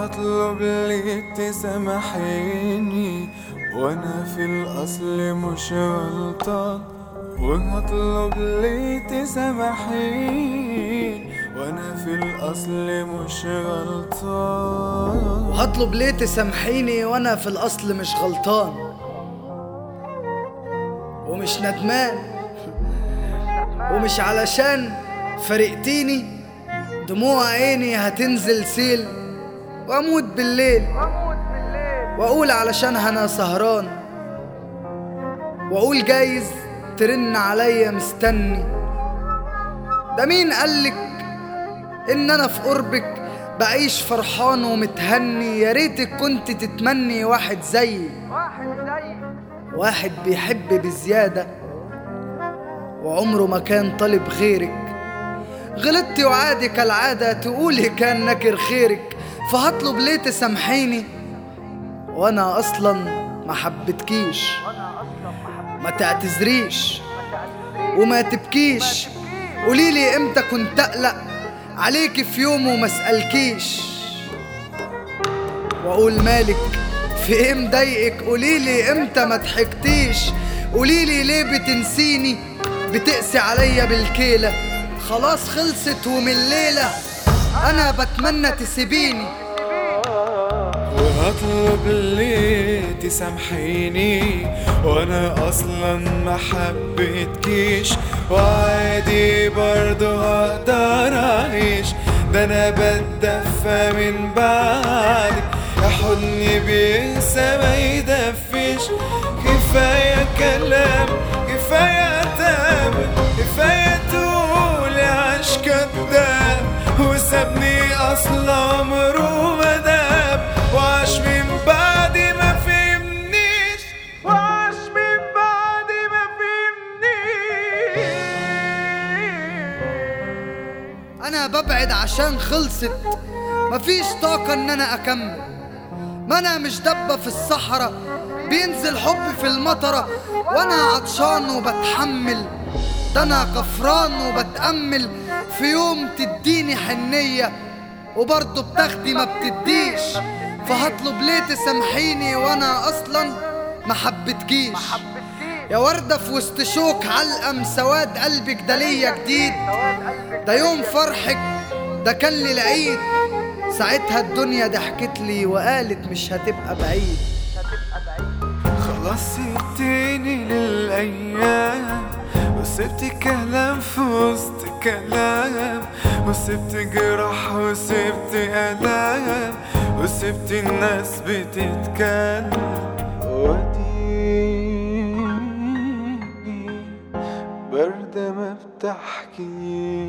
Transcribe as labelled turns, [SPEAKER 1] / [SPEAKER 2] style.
[SPEAKER 1] وهطلب ليك تسامحيني وانا في الاصل مش غلطان وهطلب ليك تسامحيني وانا في الاصل مش غلطان
[SPEAKER 2] وهطلب ليه تسامحيني وانا في الاصل مش غلطان ومش ندمان ومش علشان فرقتيني دموع عيني هتنزل سيل واموت بالليل واقول علشانها انا سهران واقول جايز ترن عليا مستني ده مين قالك ان انا في قربك بعيش فرحان ومتهني يا ريتك كنت تتمني واحد زيي واحد بيحب بزيادة وعمره ما كان طالب غيرك غلطتي وعادي كالعادة تقولي كان نكر خيرك فهطلب ليه تسامحيني وانا اصلا ما حبتكيش ما تعتذريش وما تبكيش قوليلي امتى كنت اقلق عليكي في يوم وما اسالكيش واقول مالك في ايه مضايقك قوليلي امتى ما ضحكتيش قوليلي ليه بتنسيني بتقسي عليا بالكيلة خلاص خلصت ومن الليلة انا بتمنى تسيبيني
[SPEAKER 1] وهطلب ليه تسامحيني وانا اصلا ما حبيتكيش وعادي برضه هقدر اعيش ده انا بتدفى من بعدك يا حضني بينسى ما يدفيش كفاية كلام كفاية تاب كفاية تقول عاش كداب وسابني اصلا عمره ما داب وعاش من بعد ما فهمنيش وعاش من بعد ما فهمنيش
[SPEAKER 2] انا ببعد عشان خلصت مفيش طاقة ان انا اكمل ما انا مش دبة في الصحراء بينزل حب في المطرة وانا عطشان وبتحمل ده انا كفران وبتأمل في يوم تديني حنية وبرضه بتاخدي ما بتديش فهطلب ليه تسامحيني وانا اصلا ما حبتكيش يا وردة في وسط شوك علقم سواد قلبك ده ليا جديد ده يوم فرحك ده كان لي العيد ساعتها الدنيا ضحكت لي وقالت مش هتبقى بعيد
[SPEAKER 1] خلاص سبتني للأيام وسبت كلام في وسط كلام وسبت جراح وسبت ألام وسبت الناس بتتكلم وديني باردة ما بتحكيش